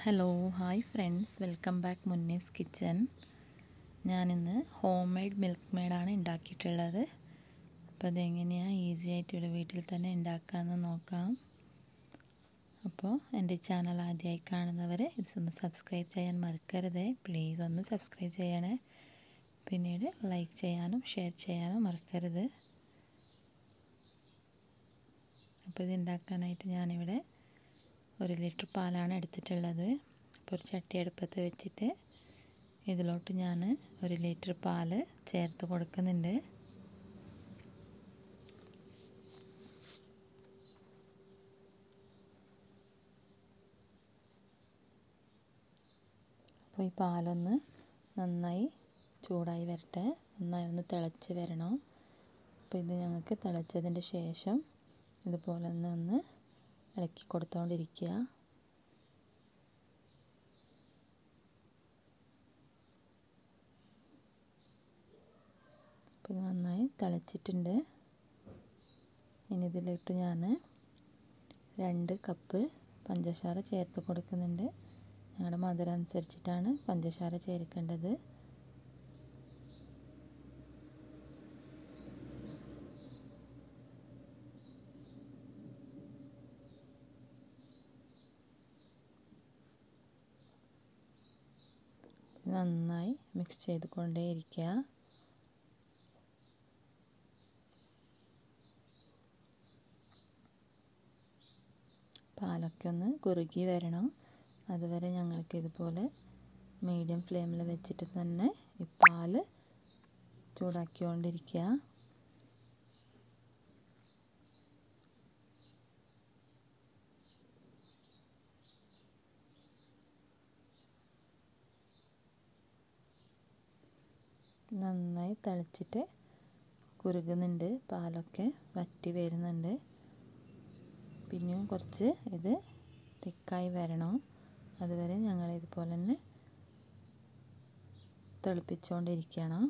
hello hi friends welcome back Munna's kitchen ഞാനിന്ന് homemade milk മെയ്ഡാണ് ഉണ്ടാക്കിയിട്ടുള്ളത് അപ്പോൾ അതെങ്ങനെയാണ് ഈസി ആയിട്ട് ഇവിടെ വീട്ടിൽ തന്നെ ഉണ്ടാക്കാമെന്ന് നോക്കാം അപ്പോൾ എൻ്റെ ചാനൽ ആദ്യമായി കാണുന്നവർ ഇതൊന്ന് സബ്സ്ക്രൈബ് ചെയ്യാൻ മറക്കരുത് പ്ലീസ് ഒന്ന് സബ്സ്ക്രൈബ് ചെയ്യണേ പിന്നീട് ലൈക്ക് ചെയ്യാനും ഷെയർ ചെയ്യാനും മറക്കരുത് അപ്പോൾ ഇത് ഉണ്ടാക്കാനായിട്ട് ഞാനിവിടെ ഒരു ലിറ്റർ പാലാണ് എടുത്തിട്ടുള്ളത് അപ്പോൾ ഒരു ചട്ടി അടുപ്പത്ത് വെച്ചിട്ട് ഇതിലോട്ട് ഞാൻ ഒരു ലിറ്റർ പാല് ചേർത്ത് കൊടുക്കുന്നുണ്ട് അപ്പോൾ ഈ പാലൊന്ന് നന്നായി ചൂടായി വരട്ടെ നന്നായി ഒന്ന് തിളച്ച് വരണം അപ്പോൾ ഇത് ഞങ്ങൾക്ക് തിളച്ചതിൻ്റെ ശേഷം ഇതുപോലെ ഒന്ന് ഒന്ന് ഇളക്കി കൊടുത്തുകൊണ്ടിരിക്കുക അപ്പോൾ നന്നായി തിളച്ചിട്ടുണ്ട് ഇനി ഇതിലിട്ട് ഞാൻ രണ്ട് കപ്പ് പഞ്ചസാര ചേർത്ത് കൊടുക്കുന്നുണ്ട് ഞങ്ങളുടെ മധുരം അനുസരിച്ചിട്ടാണ് പഞ്ചസാര ചേർക്കേണ്ടത് നന്നായി മിക്സ് ചെയ്ത് കൊണ്ടേയിരിക്കുക പാലൊക്കെ ഒന്ന് കുറുകി വരണം അതുവരെ ഞങ്ങൾക്ക് ഇതുപോലെ മീഡിയം ഫ്ലെയിമിൽ വെച്ചിട്ട് തന്നെ ഈ പാല് ചൂടാക്കിക്കൊണ്ടിരിക്കുക നന്നായി തിളച്ചിട്ട് കുറുകുന്നുണ്ട് പാലൊക്കെ വറ്റി വരുന്നുണ്ട് പിന്നെയും കുറച്ച് ഇത് തിക്കായി വരണം അതുവരെ ഞങ്ങൾ ഇതുപോലെ തന്നെ തിളപ്പിച്ചുകൊണ്ടിരിക്കണം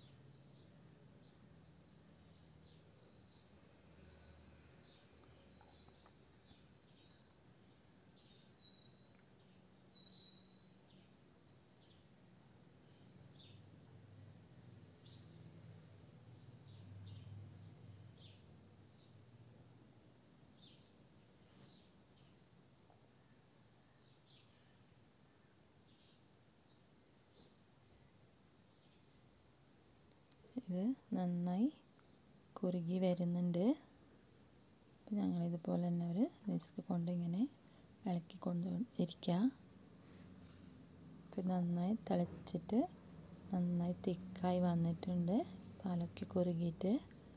ഇത് നന്നായി കുറുകി വരുന്നുണ്ട് അപ്പം ഞങ്ങളിതുപോലെ തന്നെ ഒരു വിസ്ക് കൊണ്ട് ഇങ്ങനെ ഇളക്കി കൊണ്ട് ഇരിക്കുക അപ്പം നന്നായി തിളച്ചിട്ട് നന്നായി തിക്കായി വന്നിട്ടുണ്ട് പാലൊക്കെ കുറുകിയിട്ട്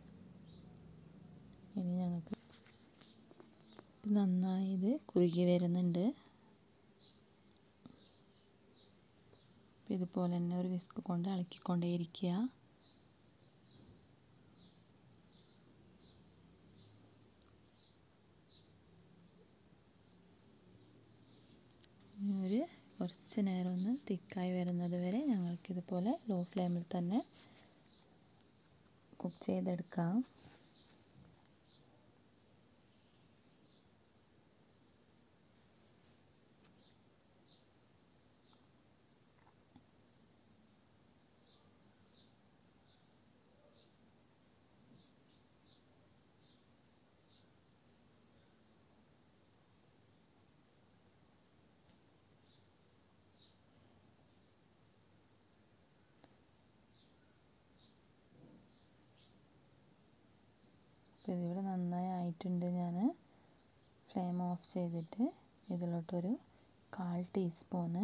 ഇനി ഞങ്ങൾക്ക് നന്നായി ഇത് കുറുകി വരുന്നുണ്ട് ഇതുപോലെ തന്നെ ഒരു വിസ്ക് കൊണ്ട് ഇളക്കിക്കൊണ്ടേയിരിക്കുക ഒരു കുറച്ച് നേരം ഒന്ന് തിക്കായി വരുന്നത് വരെ ഞങ്ങൾക്കിതുപോലെ ലോ ഫ്ലെയിമിൽ തന്നെ കുക്ക് ചെയ്തെടുക്കാം അപ്പോൾ ഇതിവിടെ നന്നായി ആയിട്ടുണ്ട് ഞാൻ ഫ്ലെയിം ഓഫ് ചെയ്തിട്ട് ഇതിലോട്ടൊരു കാൽ ടീസ്പൂണ്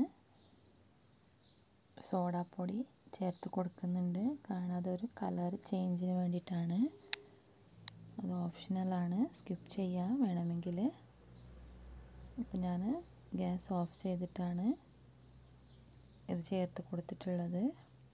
സോഡാപ്പൊടി ചേർത്ത് കൊടുക്കുന്നുണ്ട് കാരണം അതൊരു കളർ ചേഞ്ചിന് വേണ്ടിയിട്ടാണ് അത് ഓപ്ഷണലാണ് സ്കിപ്പ് ചെയ്യാം വേണമെങ്കിൽ ഇപ്പം ഞാൻ ഗ്യാസ് ഓഫ് ചെയ്തിട്ടാണ് ഇത് ചേർത്ത് കൊടുത്തിട്ടുള്ളത്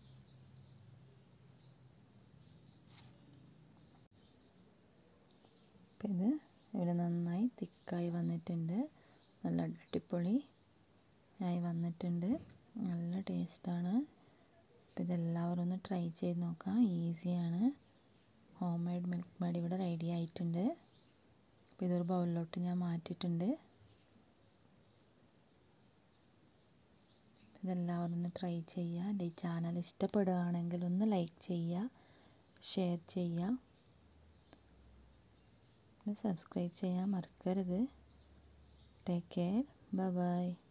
അപ്പം ഇത് ഇവിടെ നന്നായി തിക്കായി വന്നിട്ടുണ്ട് നല്ല അടിപൊളി ആയി വന്നിട്ടുണ്ട് നല്ല ടേസ്റ്റാണ് അപ്പോൾ ഇതെല്ലാവരും ഒന്ന് ട്രൈ ചെയ്ത് നോക്കാം ഈസിയാണ് ഹോം മെയ്ഡ് മിൽക്ക് മെയ്ഡ് ഇവിടെ റെഡി ആയിട്ടുണ്ട് അപ്പോൾ ഇതൊരു ബൗളിലോട്ട് ഞാൻ മാറ്റിയിട്ടുണ്ട് ഇതെല്ലാവരും ഒന്ന് ട്രൈ ചെയ്യുക എൻ്റെ ഈ ചാനൽ ഇഷ്ടപ്പെടുകയാണെങ്കിൽ ഒന്ന് ലൈക്ക് ചെയ്യുക ഷെയർ ചെയ്യുക പിന്നെ സബ്സ്ക്രൈബ് ചെയ്യാൻ മറക്കരുത് ടേക്ക് കെയർ ബൈ ബൈ